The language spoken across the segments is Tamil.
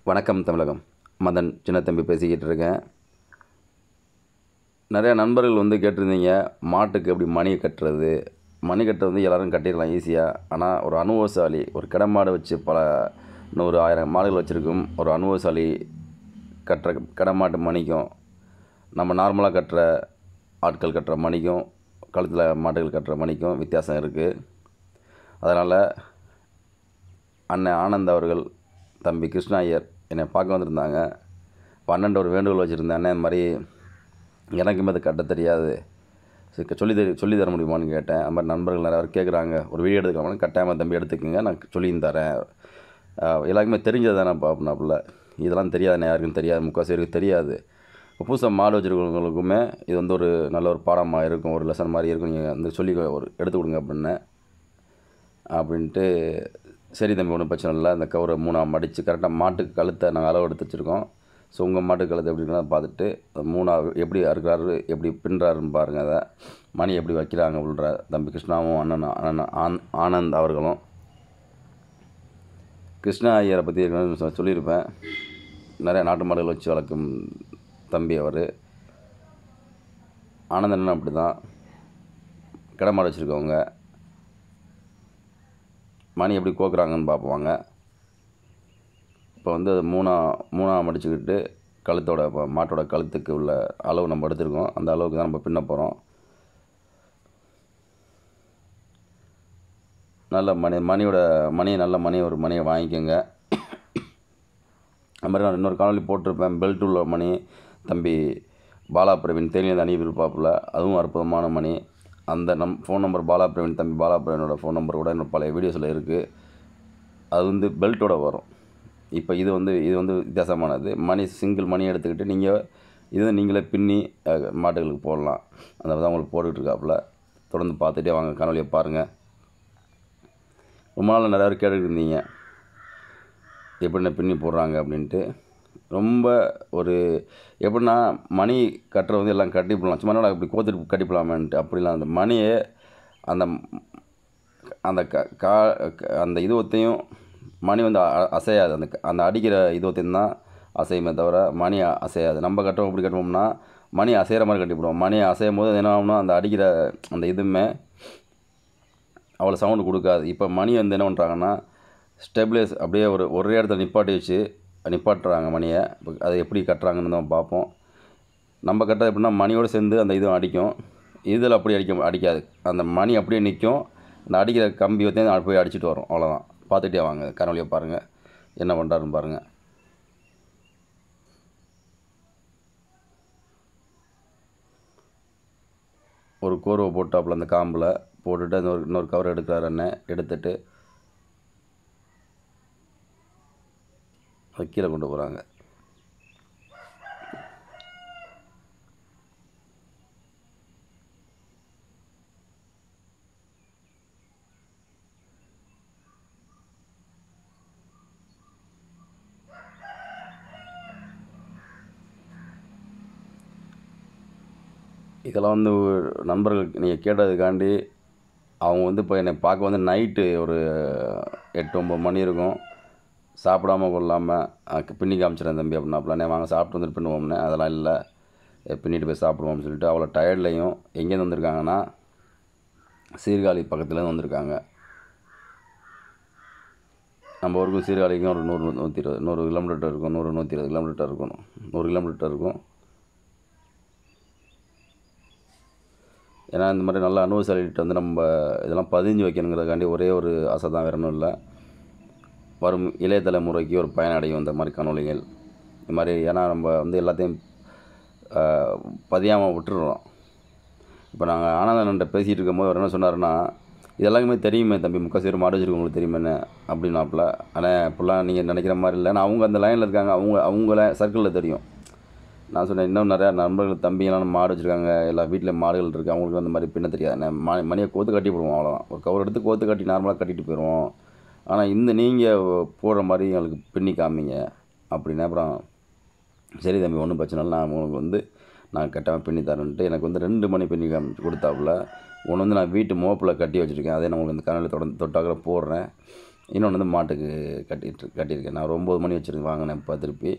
வணக்கம் தமிழகம் மதன் சின்னத்தம்பி பேசிக்கிட்டு இருக்கேன் நிறையா நண்பர்கள் வந்து கேட்டிருந்தீங்க மாட்டுக்கு எப்படி மணி கட்டுறது மணி கட்டுறது வந்து எல்லோரும் கட்டிடலாம் ஈஸியாக ஆனால் ஒரு அனுபவசாலி ஒரு கிட மாடு வச்சு பல நூறு ஆயிரம் மாடுகள் வச்சுருக்கும் ஒரு அனுபவசாலி கட்டுற கிட மாட்டு மணிக்கும் நம்ம நார்மலாக கட்டுற ஆட்கள் கட்டுற மணிக்கும் கழுத்தில் மாட்டுகள் கட்டுற மணிக்கும் வித்தியாசம் இருக்குது அதனால் அண்ணன் ஆனந்த் அவர்கள் தம்பி கிருஷ்ணா ஐயர் என்னை பார்க்க வந்திருந்தாங்க பன்னெண்டு ஒரு வேண்டுகோள் வச்சுருந்தேன் அண்ணன் இந்த மாதிரி எனக்குமே அது கட்ட தெரியாது சரி சொல்லி தர சொல்லி தர முடியுமான்னு கேட்டேன் அது மாதிரி நண்பர்கள் நிறையா பேர் கேட்குறாங்க ஒரு வீடியோ எடுத்துக்கலாமா கட்டாயமாக தம்பி எடுத்துக்கோங்க நான் சொல்லியும் தரேன் ஆஹ் எல்லாருக்குமே தெரிஞ்சது தானே பாப்பினாப்புல இதெல்லாம் தெரியாது யாருக்கும் தெரியாது முக்கால்வாசி பேருக்கு தெரியாது இப்போ புதுசாக மாடு வச்சுருக்கவங்களுக்குமே இது வந்து ஒரு நல்ல ஒரு பாடமாக இருக்கும் ஒரு லெசன் மாதிரி இருக்கும் நீங்கள் வந்து சொல்லி ஒரு எடுத்து கொடுங்க அப்படின்னேன் அப்படின்ட்டு சரி தம்பி ஒன்றும் பிரச்சனை இல்லை அந்த கவரை மூணாக மடித்து கரெக்டாக மாட்டுக்கு கழுத்தை நாங்கள் அளவு எடுத்து வச்சுருக்கோம் ஸோ உங்கள் மாட்டுக்கு கழுத்து எப்படி இருக்குன்னு பார்த்துட்டு அந்த மூணா எப்படி அறுக்கிறாரு எப்படி பின்னுறாருன்னு பாருங்கள் அதை மணி எப்படி வைக்கிறாங்க அப்படின்ற தம்பி கிருஷ்ணாவும் அண்ணன் அண்ணன் ஆன் ஆனந்த் அவர்களும் கிருஷ்ணா ஐயரை பற்றி ஏற்கனவே சொ- சொல்லியிருப்பேன் நிறைய நாட்டு மாடுகள் வச்சு வளர்க்கும் தம்பி அவர் ஆனந்தன் அப்படி தான் கிட மாடு வச்சுருக்கவங்க மணி எப்படி கோக்குறாங்கன்னு பார்ப்போங்க இப்போ வந்து அது மூணா மூணாக மடிச்சுக்கிட்டு கழுத்தோட இப்போ மாட்டோட கழுத்துக்கு உள்ள அளவு நம்ம எடுத்திருக்கோம் அந்த அளவுக்கு தான் நம்ம பின்ன போகிறோம் நல்ல மணி மணியோட மணி நல்ல மணி ஒரு மணியை வாங்கிக்கோங்க அது மாதிரி நான் இன்னொரு காணொலி போட்டிருப்பேன் பெல்ட் உள்ள மணி தம்பி பாலா பிரவீன் தேனியில் அனுப்பியிருப்பாப்புல அதுவும் அற்புதமான மணி அந்த நம் ஃபோன் நம்பர் பாலா பிரவீன் தம்பி பாலா பிரவீனோட ஃபோன் நம்பர் கூட என்னோட பழைய வீடியோஸில் இருக்குது அது வந்து பெல்ட்டோட வரும் இப்போ இது வந்து இது வந்து வித்தியாசமானது மணி சிங்கிள் மணி எடுத்துக்கிட்டு நீங்கள் இது நீங்களே பின்னி அஹ், மாட்டுகளுக்கு போடலாம் அந்த தான் உங்களுக்கு போட்டுக்கிட்டு இருக்காப்புல தொடர்ந்து பார்த்துட்டே வாங்க காணொலியை பாருங்கள் ரொம்ப நாள் நிறையா பேர் கேட்டுட்டு இருந்தீங்க எப்படின்னா பின்னி போடுறாங்க அப்படின்ட்டு ரொம்ப ஒரு எப்படின்னா மணி கட்டுறது வந்து எல்லாம் கட்டி போடலாம் சும்மா என்னடா இப்படி கோத்துட்டு கட்டி போடலாமேன்ட்டு அப்படிலாம் அந்த மணியை அந்த அந்த க கா க- அந்த இதுவத்தையும் மணி வந்து அ- அசையாது அந்த க- அந்த அடிக்கிற இதுவத்தையும் தான் அசையுமே தவிர மணி அ- அசையாது நம்ம கட்டுறோம் எப்படி கட்டுவோம்னா மணி அசைகிற மாதிரி கட்டிவிடுவோம் மணி அசையும் போது என்ன ஆகும்னா அந்த அடிக்கிற அந்த இதுவுமே அவ்வளோ சவுண்டு கொடுக்காது இப்போ மணி வந்து என்ன பண்ணுறாங்கன்னா ஸ்டெபிலைஸ் அப்படியே ஒரு ஒரே இடத்துல நிப்பாட்டி வச்சு நிப்பாட்டுறாங்க மணியை இப்போ அதை எப்படி கட்டுறாங்கன்னு தான் பார்ப்போம் நம்ம கட்டுறது எப்படின்னா மணியோடு சேர்ந்து அந்த இதுவும் அடிக்கும் இதில் அப்படி அடிக்க அடிக்காது அந்த மணி அப்படியே நிற்கும் அந்த அடிக்கிற கம்பி வச்சு அது போய் அடிச்சிட்டு வரும் அவ்வளோதான் பார்த்துட்டே வாங்க கனவழியை பாருங்கள் என்ன பண்ணுறாருன்னு பாருங்கள் ஒரு கோர்வை போட்டாப்புல அந்த காம்பில் போட்டுட்டு அந்த ஒரு இன்னொரு கவர் எடுக்கிறாரு அண்ணன் எடுத்துட்டு அதை கீழே கொண்டு போகிறாங்க இதெல்லாம் வந்து நண்பர்கள் நீங்கள் கேட்டதுக்காண்டி அவங்க வந்து இப்போ என்னை பார்க்க வந்து நைட்டு ஒரு எட்டு ஒம்பது மணி இருக்கும் சாப்பிடாம கொள்ளாமல் பின்னி காமிச்சிடறேன் தம்பி அப்படின்னாப்புல வாங்க சாப்பிட்டு வந்துட்டு பின்னுவோம்னே அதெல்லாம் இல்லை "ஏ, பின்னிட்டு போய் சாப்பிடுவோம்னு சொல்லிட்டு அவ்வளோ டயர்ட்லையும் எங்கேருந்து வந்திருக்காங்கன்னா சீர்காழி பக்கத்துலேருந்து வந்திருக்காங்க நம்ம ஊருக்கும் சீர்காழிக்கும் ஒரு நூறு நூற்றி இருபது நூறு கிலோமீட்டர் இருக்கும் நூறு நூற்றி இருபது கிலோமீட்டர் இருக்கும் நூறு கிலோமீட்டர் இருக்கும் ஏன்னா இந்த மாதிரி நல்ல அனுபவசாலிகிட்ட வந்து நம்ம இதெல்லாம் பதிஞ்சு வைக்கணுங்கிறதுக்காண்டி ஒரே ஒரு ஆசை தான் வேற ஒன்றும் இல்லை வரும் இளைய தலைமுறைக்கு ஒரு பயனடையும் இந்த மாதிரி காணொளிகள் இந்த மாதிரி ஏன்னா நம்ம வந்து எல்லாத்தையும் பதியாமல் விட்டுடுறோம் இப்போ நாங்கள் ஆனந்தன்ட்ட பேசிகிட்டு இருக்கும்போது அவர் என்ன சொன்னாருன்னா இது எல்லாருக்குமே தெரியுமே தம்பி முக்காசேர் மாடு வச்சிருக்கவங்களுக்கு தெரியுமே அப்படின்னாப்புல ஆனால் இப்படிலாம் நீங்கள் நினைக்கிற மாதிரி இல்லை நான் அவங்க அந்த லைனில் இருக்காங்க அவங்க அவங்கள சர்க்கிளில் தெரியும் நான் சொன்னேன் இன்னும் நிறையா நண்பர்கள் தம்பிங்கெல்லாம் மாடு வச்சுருக்காங்க எல்லா வீட்டில் மாடுகள் இருக்குது அவங்களுக்கு அந்த மாதிரி பின்ன தெரியாது நான் ம மணியை கோத்து கட்டி போடுவோம் அவ்வளோதான் ஒரு கவர் எடுத்து கோத்து கட்டி நார்மலாக கட்டிட்டு போயிடுவோம் ஆனால் இந்த நீங்கள் போடுற மாதிரி எங்களுக்கு பின்னி காமிங்க அப்படின்னா அப்புறம் சரி தம்பி ஒன்றும் பிரச்சனை இல்லை நான் உங்களுக்கு வந்து நான் கட்டாமல் பின்னி தரேன்ட்டு எனக்கு வந்து ரெண்டு மணி பின்னி காமிச்சு கொடுத்தாப்புல ஒன்று வந்து நான் வீட்டு மோப்பில் கட்டி வச்சுருக்கேன் அதே நான் உங்களுக்கு இந்த கனலில் தொடர்ந்து தொட்டாக்கில் போடுறேன் இன்னொன்று வந்து மாட்டுக்கு கட்டிட்டு கட்டியிருக்கேன் நான் ஒரு ஒம்பது மணி வச்சுருக்கு வாங்கினேன் இப்போ திருப்பி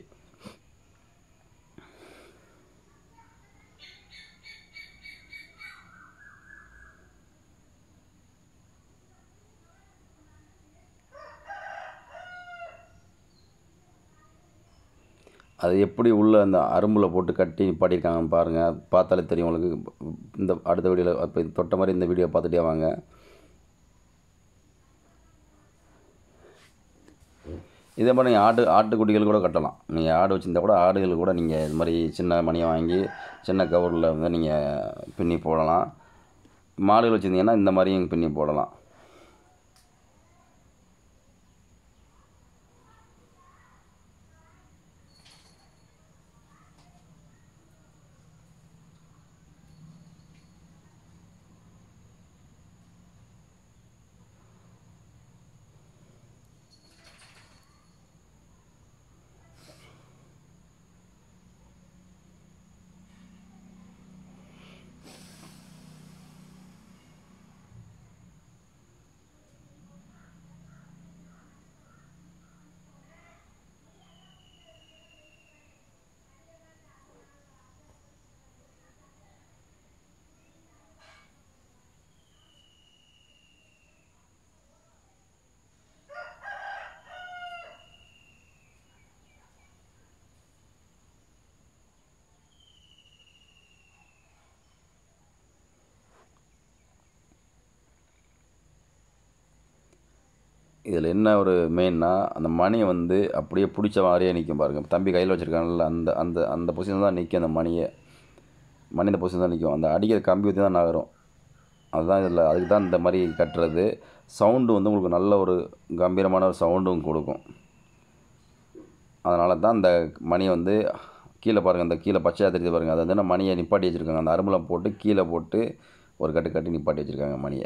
அது எப்படி உள்ள அந்த அரும்பில் போட்டு கட்டி நிப்பாட்டியிருக்காங்கன்னு பாருங்கள் பார்த்தாலே தெரியும் உங்களுக்கு இந்த அடுத்த வீடியோவில் இப்போ தொட்ட மாதிரி இந்த வீடியோ பார்த்துட்டே வாங்க இதே மாதிரி நீங்கள் ஆட்டு ஆட்டுக்குட்டிகள் கூட கட்டலாம் நீங்கள் ஆடு வச்சுருந்தா கூட ஆடுகள் கூட நீங்கள் இது மாதிரி சின்ன மணியை வாங்கி சின்ன கவரில் வந்து நீங்கள் பின்னி போடலாம் மாடுகள் வச்சுருந்தீங்கன்னா இந்த மாதிரியும் பின்னி போடலாம் இதில் என்ன ஒரு மெயின்னா அந்த மணியை வந்து அப்படியே பிடிச்ச மாதிரியே நிற்கும் பாருங்கள் தம்பி கையில் வச்சுருக்காங்கல்ல அந்த அந்த அந்த பொசிஷன் தான் நிற்கும் அந்த மணியை மணி இந்த பொசிஷன் தான் நிற்கும் அந்த அடிக்கிற கம்பி ஊற்றி தான் நகரும் அதுதான் இதில் அதுக்கு தான் இந்த மாதிரி கட்டுறது சவுண்டு வந்து உங்களுக்கு நல்ல ஒரு கம்பீரமான ஒரு சவுண்டும் கொடுக்கும் அதனால தான் அந்த மணியை வந்து கீழே பாருங்கள் அந்த கீழே பச்சையாக தெரியுது பாருங்கள் அது வந்து மணியை நிப்பாட்டி வச்சுருக்காங்க அந்த அரும்புலம் போட்டு கீழே போட்டு ஒரு கட்டு கட்டி நிப்பாட்டி வச்சுருக்காங்க மணியை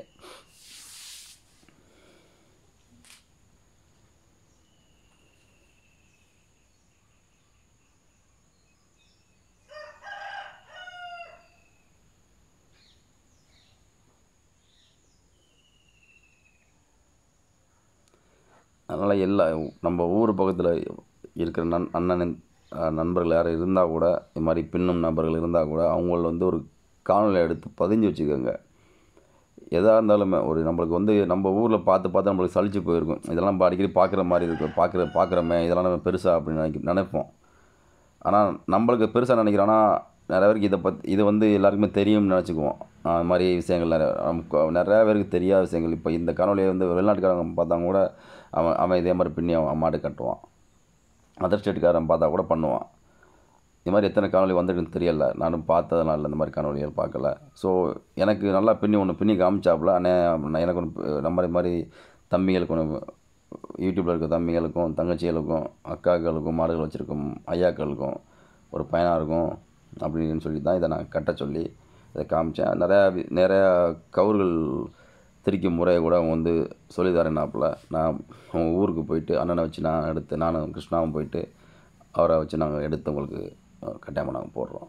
அதனால் எல்லா நம்ம ஊர் பக்கத்தில் இருக்கிற நன் அண்ணன் அஹ், நண்பர்கள் யாரும் இருந்தால் கூட இது மாதிரி பின்னும் நபர்கள் இருந்தால் கூட அவங்கள வந்து ஒரு காணொலி எடுத்து பதிஞ்சு வச்சுக்கோங்க எதாக இருந்தாலுமே ஒரு நம்மளுக்கு வந்து நம்ம ஊரில் பார்த்து பார்த்து நம்மளுக்கு சலிச்சு போயிருக்கும் இதெல்லாம் நம்ம அடிக்கடி பார்க்குற மாதிரி இருக்கும் பார்க்குற பார்க்குறோமே இதெல்லாம் நம்ம பெருசாக அப்படின்னு நினைக்க நினைப்போம் ஆனால் நம்மளுக்கு பெருசாக நினைக்கிறோம் ஆனால் நிறைய பேருக்கு இதை பற்றி இது வந்து எல்லாருக்குமே தெரியும்னு நினச்சிக்குவோம் அது மாதிரி விஷயங்கள் நிறைய நமக்கு நிறையா பேருக்கு தெரியாத விஷயங்கள் இப்போ இந்த காணொலியை வந்து வெளிநாட்டுக்காரங்க பார்த்தாங்க கூட அவன் அவன் இதே மாதிரி பின்னி அவன் மாடு கட்டுவான் அதர் ஸ்டேட்டுக்காரன் பார்த்தா கூட பண்ணுவான் இது மாதிரி எத்தனை காணொலி வந்துருக்குன்னு தெரியல நானும் பார்த்ததுனால இந்த மாதிரி காணொலிகள் பார்க்கல ஸோ எனக்கு நல்லா பின்னி ஒன்று பின்னி காமிச்சாப்புல ஆனால் எனக்கு ஒன்று நம்ம மாதிரி தம்பிகளுக்கு ஒன்று யூடியூப்பில் இருக்க தம்பிகளுக்கும் தங்கச்சிகளுக்கும் அக்காக்களுக்கும் மாடுகள் வச்சுருக்கும் ஐயாக்களுக்கும் ஒரு பயனாக இருக்கும் அப்படின்னு சொல்லி தான் இதை நான் கட்ட சொல்லி இதை காமிச்சேன் நிறையா வி- நிறையா கவுர்கள் திரிக்கும் முறையை கூட அவங்க வந்து சொல்லி தரேனாப்புல நான் அவங்க ஊருக்கு போயிட்டு அண்ணனை வச்சு நான் எடுத்து நானும் கிருஷ்ணாவும் போயிட்டு அவரை வச்சு நாங்கள் எடுத்து உங்களுக்கு அஹ், கட்டாயமாக நாங்கள் போடுறோம்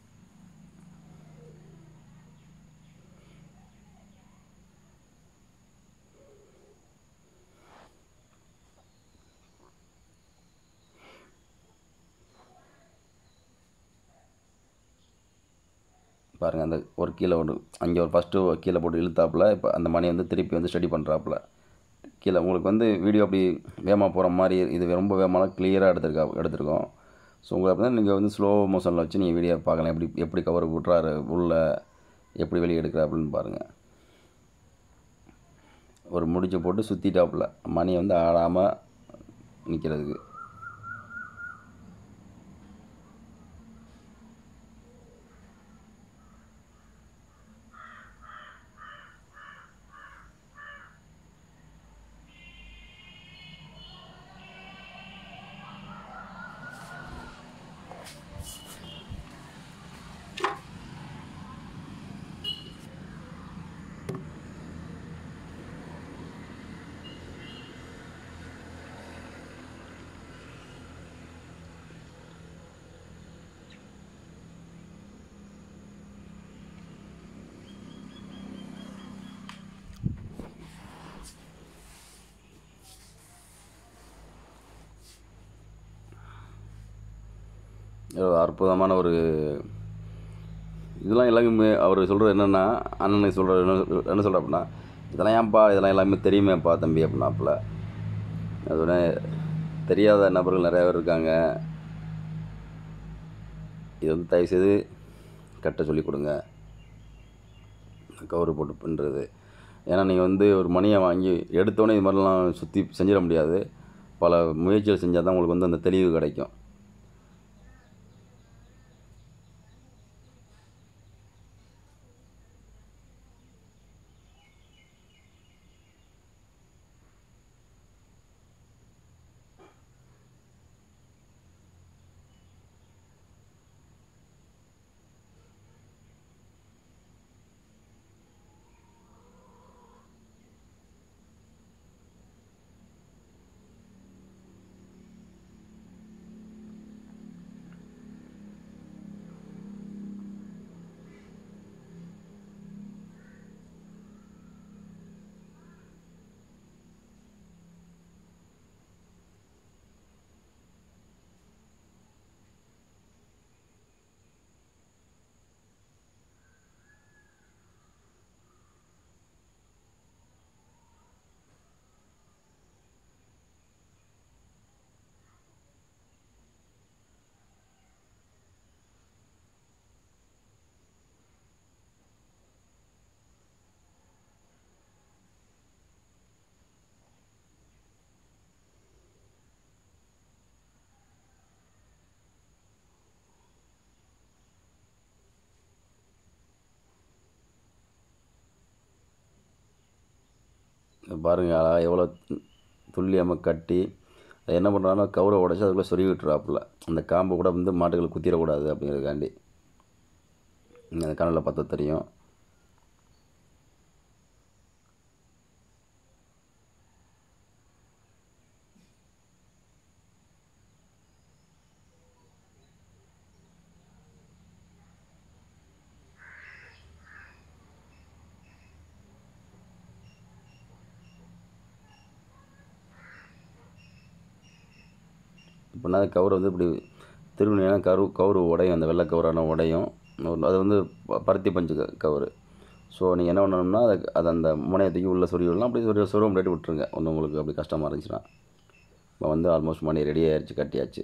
பாருங்கள் அந்த ஒரு கீழே ஒன்று அங்கே ஒரு ஃபஸ்ட்டு கீழே போட்டு இழுத்தாப்புல இப்போ அந்த மணி வந்து திருப்பி வந்து ஸ்டடி பண்ணுறாப்புல கீழே உங்களுக்கு வந்து வீடியோ அப்படி வேகமாக போகிற மாதிரி இது ரொம்ப வேகமாக கிளியராக எடுத்திருக்கா எடுத்திருக்கோம் ஸோ உங்களுக்கு வந்து நீங்கள் வந்து ஸ்லோ மோஷனில் வச்சு நீங்கள் வீடியோ பார்க்கலாம் எப்படி எப்படி கவர் விட்றாரு உள்ள எப்படி வெளியே எடுக்கிறாப்புலன்னு பாருங்கள் ஒரு முடிச்சு போட்டு சுற்றிட்டாப்புல மணியை வந்து ஆடாமல் நிற்கிறதுக்கு ஒரு அற்புதமான ஒரு இதெல்லாம் எல்லாமே அவர் சொல்கிறது என்னென்னா அண்ணனுக்கு சொல்கிற என்ன என்ன சொல்கிற அப்படின்னா இதெல்லாம் ஏன்ப்பா இதெல்லாம் எல்லாமே தெரியுமேப்பா தம்பி அப்படின்னாப்புல அது உடனே தெரியாத நபர்கள் நிறையா பேர் இருக்காங்க இது வந்து தயவுசெய்து கட்ட சொல்லி கொடுங்க கவர் போட்டு பண்ணுறது ஏன்னா நீங்கள் வந்து ஒரு மணியை வாங்கி எடுத்தோடனே இது மாதிரிலாம் சுற்றி செஞ்சிட முடியாது பல முயற்சிகள் செஞ்சால் தான் உங்களுக்கு வந்து அந்த தெளிவு கிடைக்கும் பாருங்க எவ்வளோ துல்லியமாக கட்டி அது என்ன பண்ணுறாங்கன்னா கவுரை உடச்சி அதுக்குள்ளே சொருகி விட்டுறாப்புல அந்த காம்பு கூட வந்து மாட்டுகள் குத்திடக்கூடாது அப்படிங்கிறதுக்காண்டி அந்த கனலில் பார்த்தா தெரியும் இப்போனா கவுரை வந்து இப்படி திரும்பினீங்கன்னா கரு கவுரு உடையும் அந்த வெள்ளை கவுரான உடையும் அது வந்து ப- பருத்தி பஞ்சு க கவுரு ஸோ நீங்கள் என்ன பண்ணணும்னா அதை அதை அந்த முனையை தூக்கி உள்ளே சொருகி விடலாம் அப்படி சொருக சொருக முடியாட்டி விட்டுருங்க ஒன்று உங்களுக்கு அப்படி கஷ்டமாக இருந்துச்சுன்னா இப்போ வந்து ஆல்மோஸ்ட் மணி ரெடி ஆயிடுச்சு கட்டியாச்சு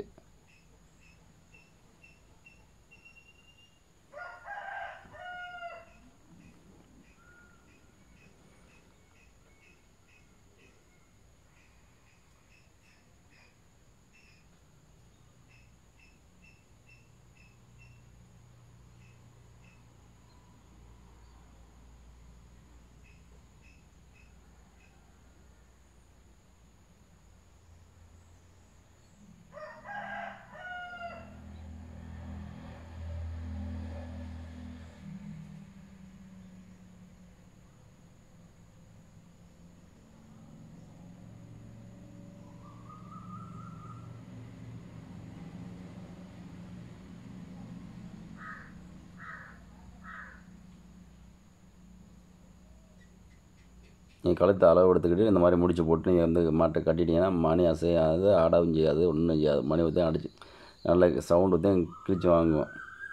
நீங்கள் கழுத்தை அளவு எடுத்துக்கிட்டு இந்த மாதிரி முடிச்சு போட்டு நீங்கள் வந்து மாட்டை கட்டிட்டீங்கன்னா மணி அசையாது ஆடவும் செய்யாது ஒன்றும் செய்யாது மணி ஊற்றி அடிச்சு நல்ல சவுண்டு ஊற்றி கிழிச்சு வாங்குவோம்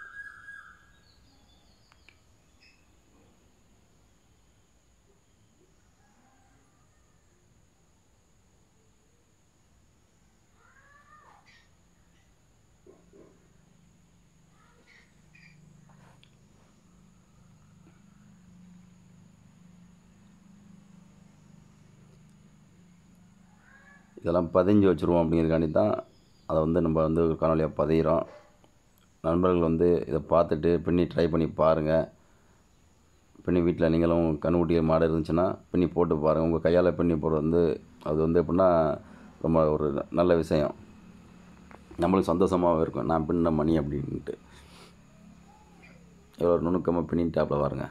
இதெல்லாம் பதிஞ்சு வச்சுருவோம் அப்படிங்கிறதுக்காண்டி தான் அதை வந்து நம்ம வந்து ஒரு காணொலியாக பதிகிறோம் நண்பர்கள் வந்து இதை பார்த்துட்டு பின்னி ட்ரை பண்ணி பாருங்கள் பின்னி வீட்டில் நீங்களும் கண்ணுக்குட்டி மாடு இருந்துச்சுன்னா பின்னி போட்டு பாருங்கள் உங்கள் கையால் பின்னி போடுறது வந்து அது வந்து எப்படின்னா ரொம்ப ஒரு நல்ல விஷயம் நம்மளுக்கு சந்தோஷமாகவும் இருக்கும் நான் பின்ன மணி அப்படின்ட்டு எவ்வளோ நுணுக்கமாக பின்னிட்டாப்பில் பாருங்க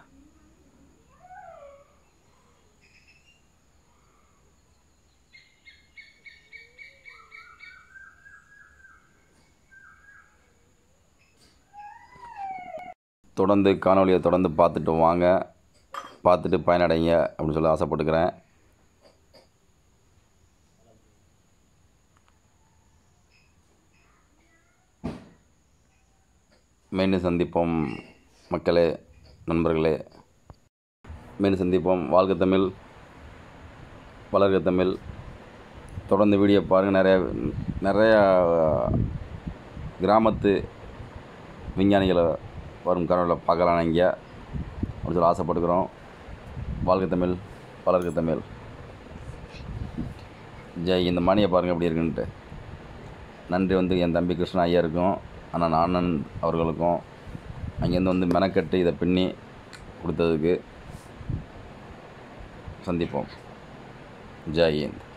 தொடர்ந்து காணொலியை தொடர்ந்து பார்த்துட்டு வாங்க பார்த்துட்டு பயனடைங்க அப்படின்னு சொல்லி ஆசைப்பட்டுக்கிறேன் மீண்டும் சந்திப்போம் மக்களே நண்பர்களே மீண்டும் சந்திப்போம் வாழ்க தமிழ் வளர்க தமிழ் தொடர்ந்து வீடியோ பாருங்கள் நிறைய நிறையா கிராமத்து விஞ்ஞானிகளை வரும் கனவில் பார்க்கலாம் இங்கே அப்படின்னு சொல்லி ஆசைப்பட்டுக்கிறோம் வாழ்க தமிழ் வளர்க தமிழ் ஜெய் இந்த மணியை பாருங்கள் எப்படி இருக்குன்ட்டு நன்றி வந்து என் தம்பி கிருஷ்ணா ஐயருக்கும் அண்ணன் ஆனந்த் அவர்களுக்கும் அங்கேருந்து வந்து மெனக்கட்டு இதை பின்னி கொடுத்ததுக்கு சந்திப்போம் ஜெய் ஹிந்த்